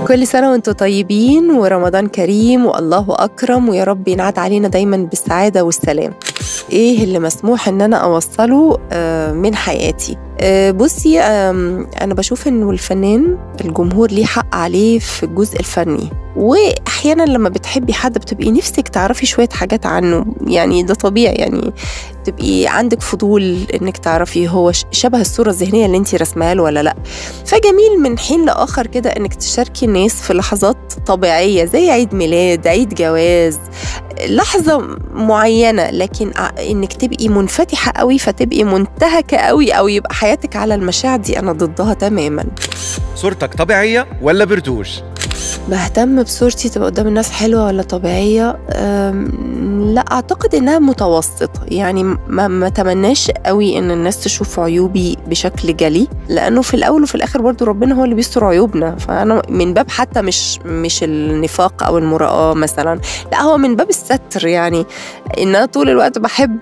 كل سنة وانتم طيبين ورمضان كريم والله أكرم ويا رب ينعاد علينا دايما بالسعادة والسلام ايه اللي مسموح ان انا اوصله آه، من حياتي آه، بصي آم، انا بشوف انه الفنان الجمهور ليه حق عليه في الجزء الفني واحيانا لما بتحبي حد بتبقي نفسك تعرفي شويه حاجات عنه يعني ده طبيعي يعني تبقي عندك فضول انك تعرفي هو ش- شبه الصوره الذهنيه اللي انت رسمها له ولا لا فجميل من حين لاخر كده انك تشاركي الناس في لحظات طبيعيه زي عيد ميلاد عيد جواز لحظه معينه لكن ع- انك تبقي منفتحه قوي فتبقي منتهكه قوي او يبقى حياتك على المشاعر دي انا ضدها تماما صورتك طبيعية ولا برتوش؟ بهتم بصورتي تبقى قدام الناس حلوة ولا طبيعية أم، لا أعتقد إنها متوسطة يعني ما, ما تمناش قوي إن الناس تشوف عيوبي بشكل جلي لأنه في الأول وفي الآخر برضو ربنا هو اللي بيستر عيوبنا فأنا من باب حتى مش مش النفاق أو المراءة مثلا لا هو من باب الستر يعني إن أنا طول الوقت بحب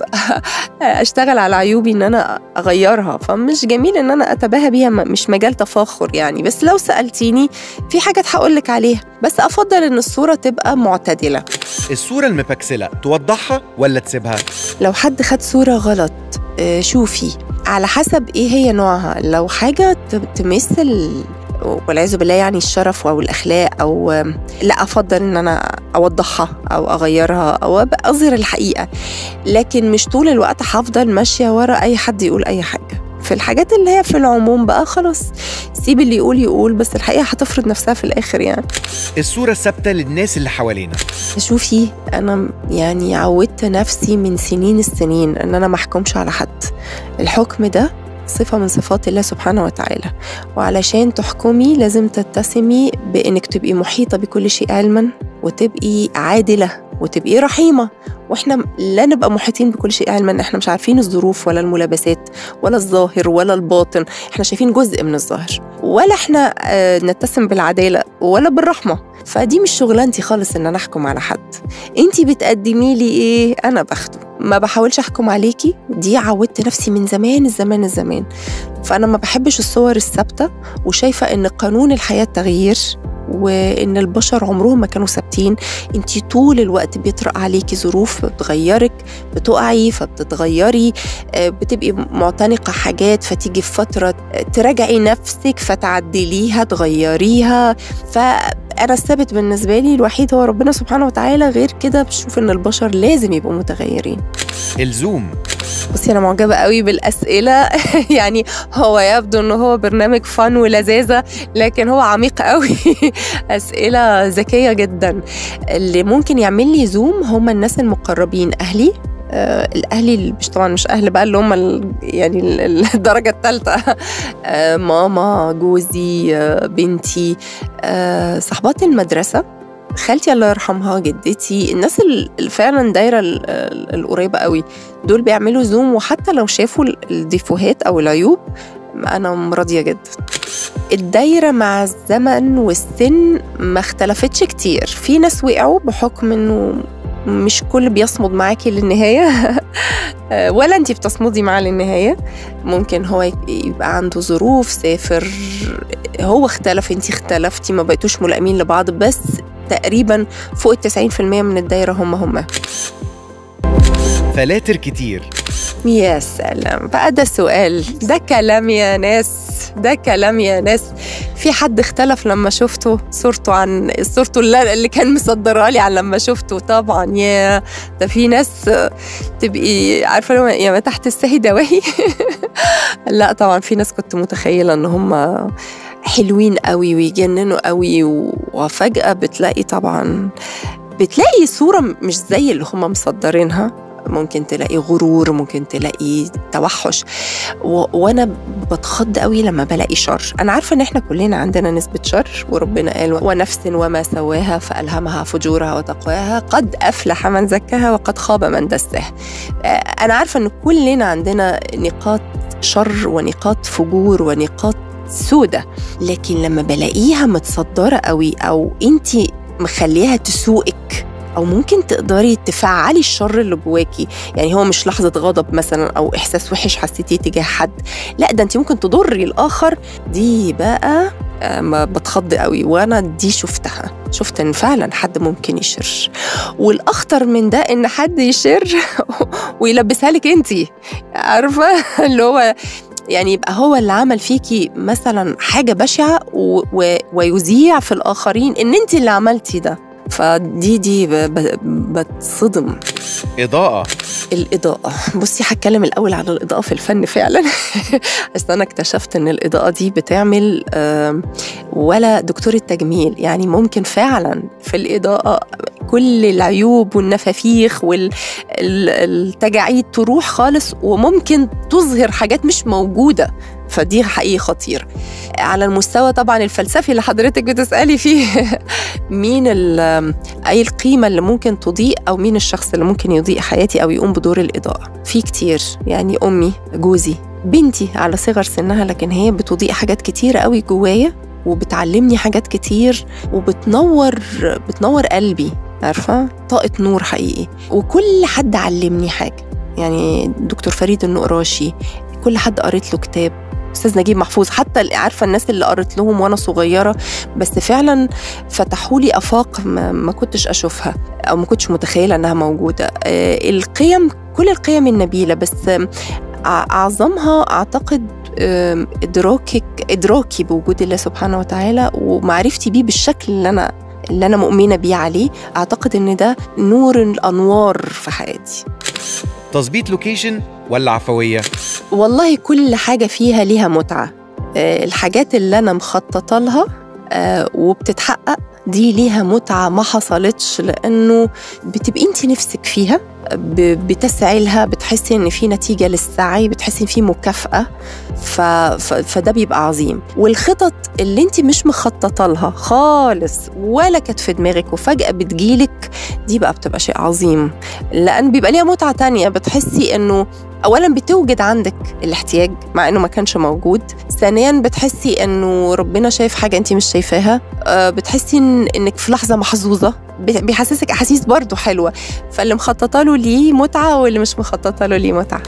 أشتغل على عيوبي إن أنا أغيرها فمش جميل إن أنا أتباهى بيها م- مش مجال تفاخر يعني بس لو سألتيني في حاجات هقول لك عليها بس افضل ان الصوره تبقى معتدله الصورة المبكسلة توضحها ولا تسيبها؟ لو حد خد صوره غلط آه، شوفي على حسب ايه هي نوعها لو حاجه ت- تمثل والعياذ بالله يعني الشرف او الاخلاق او آم، لا افضل ان انا اوضحها او اغيرها او أبقى اظهر الحقيقه لكن مش طول الوقت هفضل ماشيه ورا اي حد يقول اي حاجه في الحاجات اللي هي في العموم بقى خلاص سيب اللي يقول يقول بس الحقيقه هتفرض نفسها في الاخر يعني الصورة الثابتة للناس اللي حوالينا شوفي انا يعني عودت نفسي من سنين السنين ان انا ما احكمش على حد الحكم ده صفة من صفات الله سبحانه وتعالى وعلشان تحكمي لازم تتسمي بانك تبقي محيطة بكل شيء علما وتبقي عادلة وتبقي رحيمة واحنا لا نبقى محيطين بكل شيء علما احنا مش عارفين الظروف ولا الملابسات ولا الظاهر ولا الباطن احنا شايفين جزء من الظاهر ولا احنا آه، نتسم بالعدالة ولا بالرحمة فدي مش شغلانتي خالص ان انا احكم على حد انتي بتقدمي لي ايه انا باخده ما بحاولش احكم عليكي دي عودت نفسي من زمان الزمان الزمان فانا ما بحبش الصور الثابته وشايفه ان قانون الحياه تغيير وان البشر عمرهم ما كانوا ثابتين انتي طول الوقت بيطرق عليكي ظروف بتغيرك بتقعي فبتتغيري آه، بتبقي معتنقه حاجات فتيجي في فتره تراجعي نفسك فتعدليها تغيريها فانا الثابت بالنسبه لي الوحيد هو ربنا سبحانه وتعالى غير كده بشوف ان البشر لازم يبقوا متغيرين الزوم بصي انا معجبه قوي بالاسئله يعني هو يبدو ان هو برنامج فن ولذاذه لكن هو عميق قوي اسئله ذكيه جدا اللي ممكن يعمل لي زوم هم الناس المقربين اهلي آه الاهلي اللي مش طبعا مش اهل بقى اللي هم ال- يعني ال- ال- الدرجه الثالثه آه ماما جوزي آه بنتي آه صحبات المدرسه خالتي الله يرحمها جدتي الناس ال- اللي فعلا دايره ال- ال- القريبه قوي دول بيعملوا زوم وحتى لو شافوا ال- الديفوهات او العيوب انا راضيه جدا الدايرة مع الزمن والسن ما اختلفتش كتير في ناس وقعوا بحكم انه مش كل بيصمد معاكي للنهاية ولا انتي بتصمدي معاه للنهاية ممكن هو يبقى عنده ظروف سافر هو اختلف انتي اختلفتي ما بقيتوش ملائمين لبعض بس تقريبا فوق التسعين في المية من الدايرة هم هم فلاتر كتير يا سلام بقى ده سؤال ده كلام يا ناس ده كلام يا ناس في حد اختلف لما شفته صورته عن صورته اللي, اللي كان مصدرها لي عن لما شفته طبعا يا ده في ناس تبقي عارفه لو يا ما تحت السهي دواهي لا طبعا في ناس كنت متخيله ان هم حلوين قوي ويجننوا قوي وفجاه بتلاقي طبعا بتلاقي صوره مش زي اللي هم مصدرينها ممكن تلاقي غرور ممكن تلاقي توحش و... وانا بتخض قوي لما بلاقي شر انا عارفه ان احنا كلنا عندنا نسبه شر وربنا قال ونفس وما سواها فالهمها فجورها وتقواها قد افلح من زكاها وقد خاب من دساها انا عارفه ان كلنا عندنا نقاط شر ونقاط فجور ونقاط سودة لكن لما بلاقيها متصدرة قوي أو أنت مخليها تسوقك او ممكن تقدري تفعلي الشر اللي جواكي يعني هو مش لحظه غضب مثلا او احساس وحش حسيتيه تجاه حد لا ده انت ممكن تضري الاخر دي بقى آه، ما بتخض قوي وانا دي شفتها شفت ان فعلا حد ممكن يشر والاخطر من ده ان حد يشر ويلبسها لك انت عارفه اللي هو يعني يبقى هو اللي عمل فيكي مثلا حاجه بشعه و... و... ويذيع في الاخرين ان انت اللي عملتي ده فدي دي ب... ب... بتصدم إضاءة الإضاءة بصي هتكلم الأول على الإضاءة في الفن فعلا أصل أنا اكتشفت إن الإضاءة دي بتعمل آم، ولا دكتورة تجميل يعني ممكن فعلا في الإضاءة كل العيوب والنفافيخ والتجاعيد تروح خالص وممكن تظهر حاجات مش موجودة فدي حقيقي خطير على المستوى طبعا الفلسفي اللي حضرتك بتسألي فيه مين ال- أي القيمة اللي ممكن تضيء أو مين الشخص اللي ممكن يضيء حياتي أو يقوم بدور الإضاءة في كتير يعني أمي جوزي بنتي على صغر سنها لكن هي بتضيء حاجات كتير قوي جوايا وبتعلمني حاجات كتير وبتنور بتنور قلبي عارفة طاقة نور حقيقي وكل حد علمني حاجة يعني دكتور فريد النقراشي كل حد قريت له كتاب استاذ نجيب محفوظ حتى اللي عارفه الناس اللي قريت لهم وانا صغيره بس فعلا فتحوا لي افاق ما, ما كنتش اشوفها او ما كنتش متخيله انها موجوده آه، القيم كل القيم النبيله بس آم، أع- اعظمها اعتقد آم، ادراكك ادراكي بوجود الله سبحانه وتعالى ومعرفتي بيه بالشكل اللي انا اللي انا مؤمنه بيه عليه اعتقد ان ده نور الانوار في حياتي تظبيط لوكيشن ولا عفوية والله كل حاجة فيها ليها متعة آه، الحاجات اللي أنا مخططة لها آه، وبتتحقق دي ليها متعة ما حصلتش لأنه بتبقي أنت نفسك فيها ب- بتسعي لها بتحسي ان في نتيجه للسعي بتحسي ان في مكافاه ف... ف... فده بيبقى عظيم والخطط اللي انت مش مخططه لها خالص ولا كانت في دماغك وفجاه بتجيلك دي بقى بتبقى شيء عظيم لان بيبقى ليها متعه تانية بتحسي انه اولا بتوجد عندك الاحتياج مع انه ما كانش موجود ثانيا بتحسي انه ربنا شايف حاجه انت مش شايفاها آه، بتحسي إن انك في لحظه محظوظه بي- بيحسسك احاسيس برضو حلوه فاللي مخططه له ليه متعه واللي مش مخططه له ليه متعه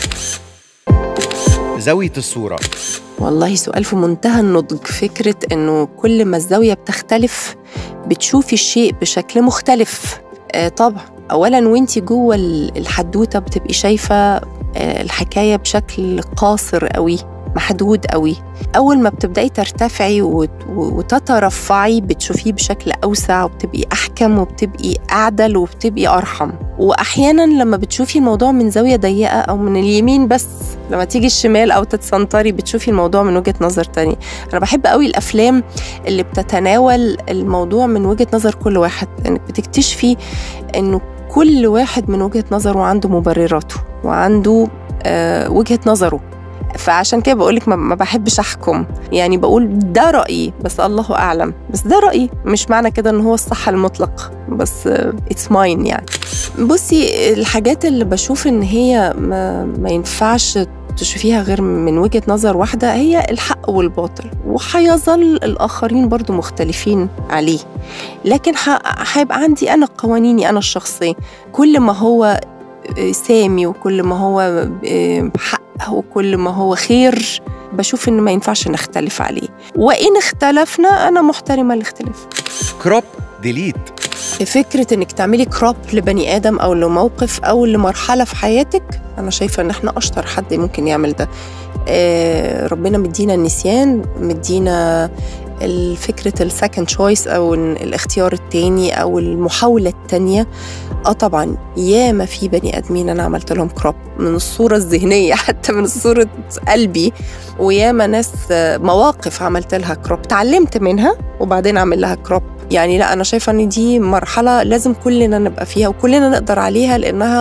زاوية الصورة والله سؤال في منتهى النضج فكرة إنه كل ما الزاوية بتختلف بتشوفي الشيء بشكل مختلف آه طبعا أولا وانتي جوه ال- الحدوتة بتبقي شايفة آه الحكاية بشكل قاصر قوي محدود قوي أول ما بتبدأي ترتفعي وت- وتترفعي بتشوفيه بشكل أوسع وبتبقي أحكم وبتبقي أعدل وبتبقي أرحم وأحيانا لما بتشوفي الموضوع من زاوية ضيقة أو من اليمين بس لما تيجي الشمال او تتسنطري بتشوفي الموضوع من وجهه نظر تانية انا بحب قوي الافلام اللي بتتناول الموضوع من وجهه نظر كل واحد انك بتكتشفي انه كل واحد من وجهه نظره عنده مبرراته وعنده آه وجهه نظره فعشان كده بقولك ما, ما بحبش احكم يعني بقول ده رايي بس الله اعلم بس ده رايي مش معنى كده ان هو الصح المطلق بس اتس ماين يعني بصي الحاجات اللي بشوف ان هي ما, ما ينفعش تشوفيها غير من وجهة نظر واحدة هي الحق والباطل وهيظل الآخرين برضو مختلفين عليه لكن ح- هيبقى عندي أنا قوانيني أنا الشخصية كل ما هو سامي وكل ما هو حق وكل ما هو خير بشوف إن ما ينفعش نختلف عليه وإن اختلفنا أنا محترمة الاختلاف كروب ديليت فكرة إنك تعملي كروب لبني آدم أو لموقف أو لمرحلة في حياتك أنا شايفة إن إحنا أشطر حد ممكن يعمل ده آه ربنا مدينا النسيان مدينا فكرة السكند تشويس أو الاختيار التاني أو المحاولة التانية اه طبعا ياما في بني ادمين انا عملت لهم كروب من الصوره الذهنيه حتى من صوره قلبي وياما ناس مواقف عملت لها كروب تعلمت منها وبعدين اعمل لها كروب يعني لا انا شايفه ان دي مرحله لازم كلنا نبقى فيها وكلنا نقدر عليها لانها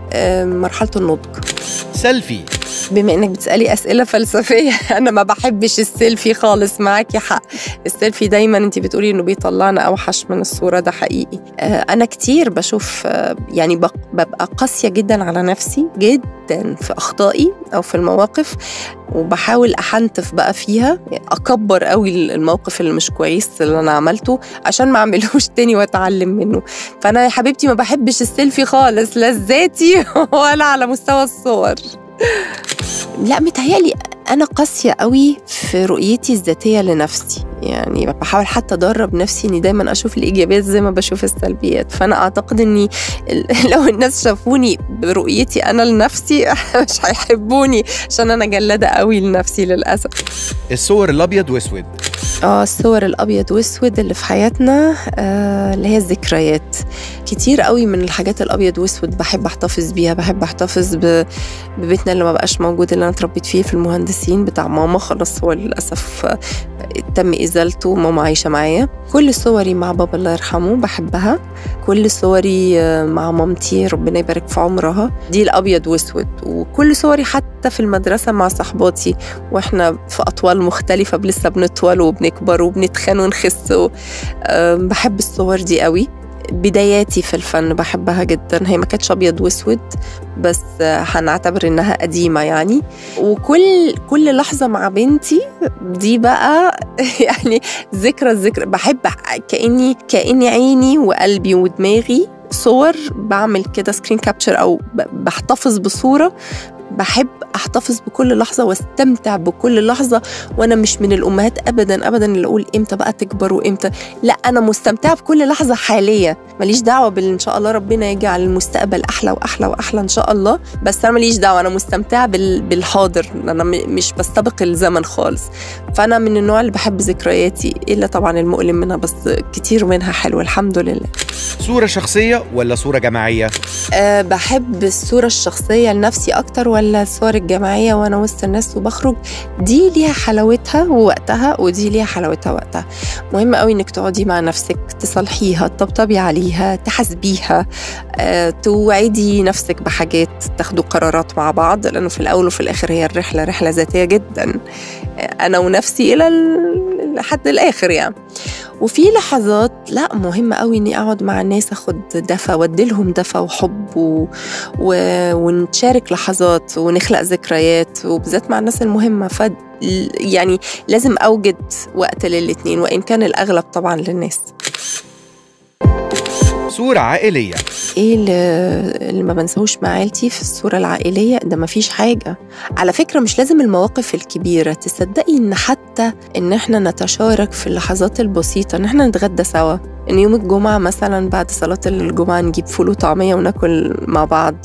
آه، مرحله النضج سيلفي بما انك بتسالي اسئله فلسفيه انا ما بحبش السيلفي خالص معاكي حق السيلفي دايما انت بتقولي انه بيطلعنا اوحش من الصوره ده حقيقي آه، انا كتير بشوف آه، يعني بق- ببقى قاسيه جدا على نفسي جدا في اخطائي او في المواقف وبحاول احنتف بقى فيها اكبر قوي الموقف اللي مش كويس اللي انا عملته عشان ما اعملهوش تاني واتعلم منه فانا يا حبيبتي ما بحبش السيلفي خالص لا ذاتي ولا على مستوى الصور لا متهيألي أنا قاسية قوي في رؤيتي الذاتية لنفسي يعني بحاول حتى أدرب نفسي إني دايما أشوف الإيجابيات زي ما بشوف السلبيات فأنا أعتقد إني ال- لو الناس شافوني برؤيتي أنا لنفسي مش هيحبوني عشان أنا جلادة قوي لنفسي للأسف الصور الابيض واسود اه الصور الابيض واسود اللي في حياتنا آه اللي هي الذكريات كتير قوي من الحاجات الابيض واسود بحب احتفظ بيها بحب احتفظ ب- ببيتنا اللي ما بقاش موجود اللي انا اتربيت فيه في المهندسين بتاع ماما خلاص هو للاسف آه، تم ازالته ماما عايشه معايا كل صوري مع بابا الله يرحمه بحبها كل صوري آه، مع مامتي ربنا يبارك في عمرها دي الابيض واسود وكل صوري حتى في المدرسه مع صحباتي واحنا في اطوال مختلفه لسه بنطول وبنكبر وبنتخن ونخس و- أم، بحب الصور دي قوي بداياتي في الفن بحبها جدا هي ما كانتش ابيض واسود بس آه، هنعتبر انها قديمه يعني وكل كل لحظه مع بنتي دي بقى يعني ذكرى الذكرى بحب كاني كاني عيني وقلبي ودماغي صور بعمل كده سكرين كابتشر او ب- بحتفظ بصوره بحب احتفظ بكل لحظه واستمتع بكل لحظه وانا مش من الامهات ابدا ابدا اللي اقول امتى بقى تكبر وامتى لا انا مستمتعه بكل لحظه حاليه ماليش دعوه بال ان شاء الله ربنا يجعل المستقبل احلى واحلى واحلى ان شاء الله بس انا ماليش دعوه انا مستمتعه بال... بالحاضر انا م... مش بستبق الزمن خالص فانا من النوع اللي بحب ذكرياتي الا طبعا المؤلم منها بس كتير منها حلو الحمد لله صورة شخصية ولا صورة جماعية أه بحب الصورة الشخصية لنفسي أكتر ولا الصور الجماعية وأنا وسط الناس وبخرج دي ليها حلاوتها ووقتها ودي ليها حلاوتها وقتها مهم قوي إنك تقعدي مع نفسك تصلحيها تطبطبي عليها تحاسبيها أه توعدي نفسك بحاجات تاخدوا قرارات مع بعض لأنه في الأول وفي الآخر هي الرحلة رحلة ذاتية جدا آه، أنا ونفسي إلى ال- لحد الآخر يعني وفي لحظات لا مهم قوي اني اقعد مع الناس اخد دفى واديلهم دفى وحب و... و... ونشارك لحظات ونخلق ذكريات وبالذات مع الناس المهمه ف يعني لازم اوجد وقت للاتنين وان كان الاغلب طبعا للناس صورة عائلية ايه اللي, اللي ما بنساهوش مع عيلتي في الصورة العائلية ده ما فيش حاجة على فكرة مش لازم المواقف الكبيرة تصدقي ان حتى ان احنا نتشارك في اللحظات البسيطة ان احنا نتغدى سوا ان يوم الجمعة مثلا بعد صلاة الجمعة نجيب فول وطعمية وناكل مع بعض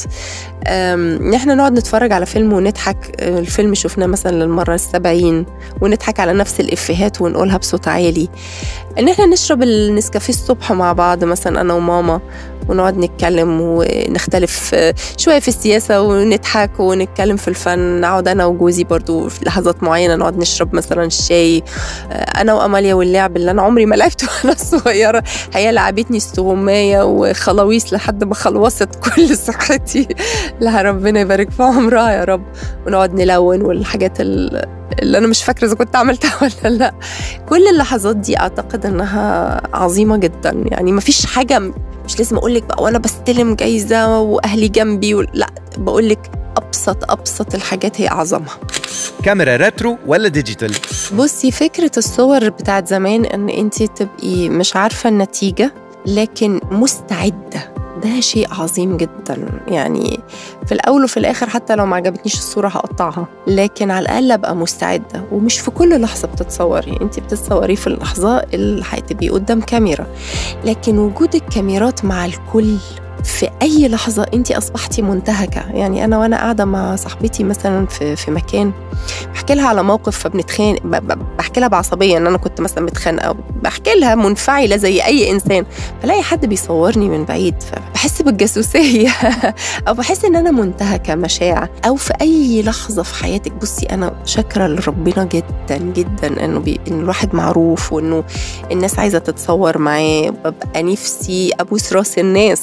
أم، ان احنا نقعد نتفرج على فيلم ونضحك أه، الفيلم شفناه مثلا للمرة السبعين ونضحك على نفس الإفيهات ونقولها بصوت عالي ان احنا نشرب النسكافيه الصبح مع بعض مثلا انا وماما ونقعد نتكلم ونختلف آه، شوية في السياسة ونضحك ونتكلم في الفن نقعد أنا وجوزي برضو في لحظات معينة نقعد نشرب مثلا الشاي آه، أنا وأماليا واللعب اللي أنا عمري ما لعبته وأنا صغيرة هي لعبتني استغماية وخلاويص لحد ما خلوصت كل صحتي لها ربنا يبارك في عمرها يا رب ونقعد نلون والحاجات ال- اللي أنا مش فاكرة إذا كنت عملتها ولا لأ كل اللحظات دي أعتقد إنها عظيمة جدا يعني مفيش حاجة مش لازم اقول لك بقى وانا بستلم جايزه واهلي جنبي و... لا بقول لك ابسط ابسط الحاجات هي اعظمها كاميرا ريترو ولا ديجيتال بصي فكره الصور بتاعت زمان ان انت تبقي مش عارفه النتيجه لكن مستعده ده شيء عظيم جدا يعني في الاول وفي الاخر حتى لو ما عجبتنيش الصوره هقطعها لكن على الاقل ابقى مستعده ومش في كل لحظه بتتصوري انت بتتصوري في اللحظه اللي هتبقي قدام كاميرا لكن وجود الكاميرات مع الكل في اي لحظه انت اصبحتي منتهكه يعني انا وانا قاعده مع صاحبتي مثلا في في مكان بحكي لها على موقف فبنتخانق ب- ب- بحكي لها بعصبيه ان انا كنت مثلا متخانقه بحكي لها منفعله زي اي انسان فلاقي حد بيصورني من بعيد فبحس بالجاسوسيه او بحس ان انا منتهكه مشاعر او في اي لحظه في حياتك بصي انا شاكره لربنا جدا جدا انه بي... ان الواحد معروف وانه الناس عايزه تتصور معاه ببقى نفسي ابوس راس الناس اقول لهم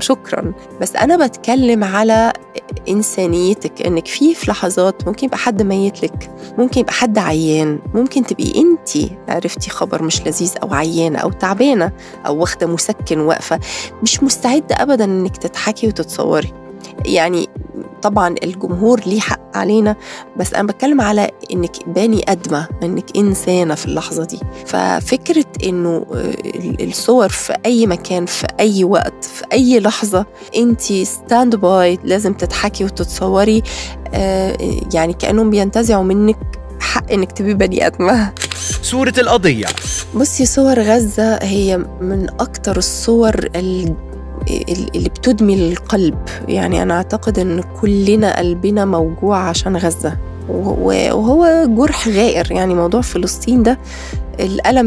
شكرا بس انا بتكلم على انسانيتك انك في في لحظات ممكن يبقى حد ميت لك ممكن يبقى حد عيان ممكن تبقي انت عرفتي خبر مش لذيذ او عيانه او تعبانه او واخده مسكن واقفه مش مستعده ابدا انك تضحكي وتتصوري يعني طبعا الجمهور ليه حق علينا بس انا بتكلم على انك بني ادمه انك انسانه في اللحظه دي ففكره انه الصور في اي مكان في اي وقت في اي لحظه انت ستاند باي لازم تضحكي وتتصوري يعني كانهم بينتزعوا منك حق انك تبقي بني ادمه صورة القضية بصي صور غزة هي من أكتر الصور اللي بتدمي القلب يعني أنا أعتقد أن كلنا قلبنا موجوع عشان غزة وهو جرح غائر يعني موضوع فلسطين ده الألم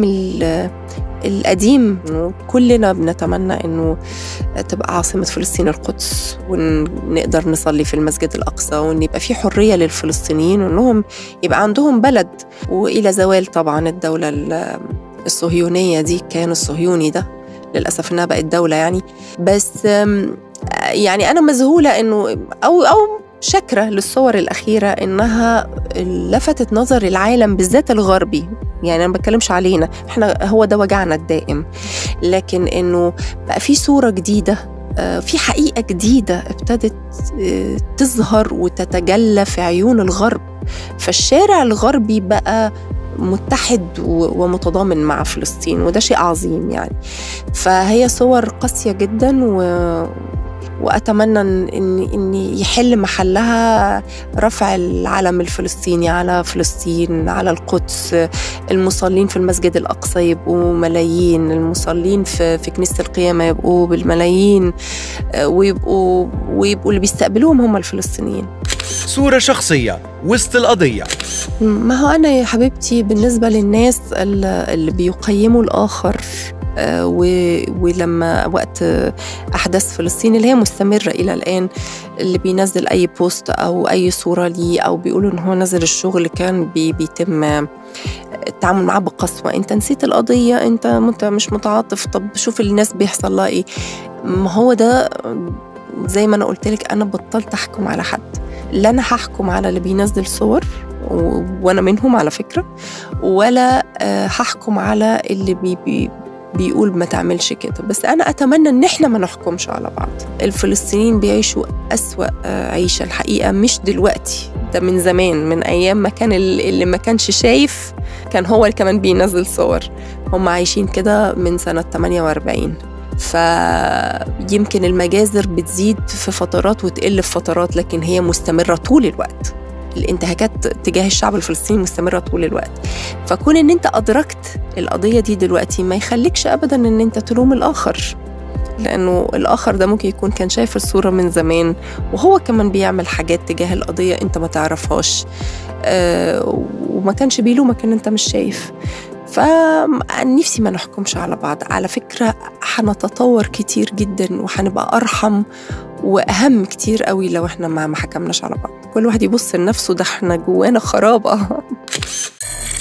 القديم كلنا بنتمنى انه تبقى عاصمه فلسطين القدس ونقدر نصلي في المسجد الاقصى وان يبقى في حريه للفلسطينيين وانهم يبقى عندهم بلد والى زوال طبعا الدوله الصهيونيه دي كان الصهيوني ده للاسف انها بقت دوله يعني بس يعني انا مذهوله انه او او شاكره للصور الاخيره انها لفتت نظر العالم بالذات الغربي يعني انا ما بتكلمش علينا احنا هو ده وجعنا الدائم لكن انه بقى في صوره جديده في حقيقه جديده ابتدت تظهر وتتجلى في عيون الغرب فالشارع الغربي بقى متحد ومتضامن مع فلسطين وده شيء عظيم يعني فهي صور قاسيه جدا و واتمنى ان ان يحل محلها رفع العلم الفلسطيني على فلسطين على القدس المصلين في المسجد الاقصى يبقوا ملايين المصلين في في كنيسه القيامه يبقوا بالملايين ويبقوا ويبقوا اللي بيستقبلوهم هم الفلسطينيين صورة شخصية وسط القضية ما هو أنا يا حبيبتي بالنسبة للناس اللي بيقيموا الآخر ولما وقت احداث فلسطين اللي هي مستمره الى الان اللي بينزل اي بوست او اي صوره ليه او بيقولوا ان هو نزل الشغل كان بي بيتم التعامل معاه بقسوه انت نسيت القضيه انت مش متعاطف طب شوف الناس بيحصل لها ايه ما هو ده زي ما انا قلت لك انا بطلت احكم على حد لا انا هحكم على اللي بينزل صور وانا منهم على فكره ولا هحكم على اللي بي بي بيقول ما تعملش كده بس أنا أتمنى إن إحنا ما نحكمش على بعض الفلسطينيين بيعيشوا أسوأ عيشة الحقيقة مش دلوقتي ده من زمان من أيام ما كان اللي ما كانش شايف كان هو اللي كمان بينزل صور هم عايشين كده من سنة 48 فيمكن المجازر بتزيد في فترات وتقل في فترات لكن هي مستمرة طول الوقت الانتهاكات تجاه الشعب الفلسطيني مستمرة طول الوقت فكون ان انت ادركت القضية دي دلوقتي ما يخليكش ابدا ان انت تلوم الاخر لانه الاخر ده ممكن يكون كان شايف الصورة من زمان وهو كمان بيعمل حاجات تجاه القضية انت ما تعرفهاش أه وما كانش بيلومك ان انت مش شايف فنفسي ما نحكمش على بعض على فكرة هنتطور كتير جدا وهنبقى أرحم وأهم كتير قوي لو احنا ما حكمناش على بعض كل واحد يبص لنفسه ده احنا جوانا خرابة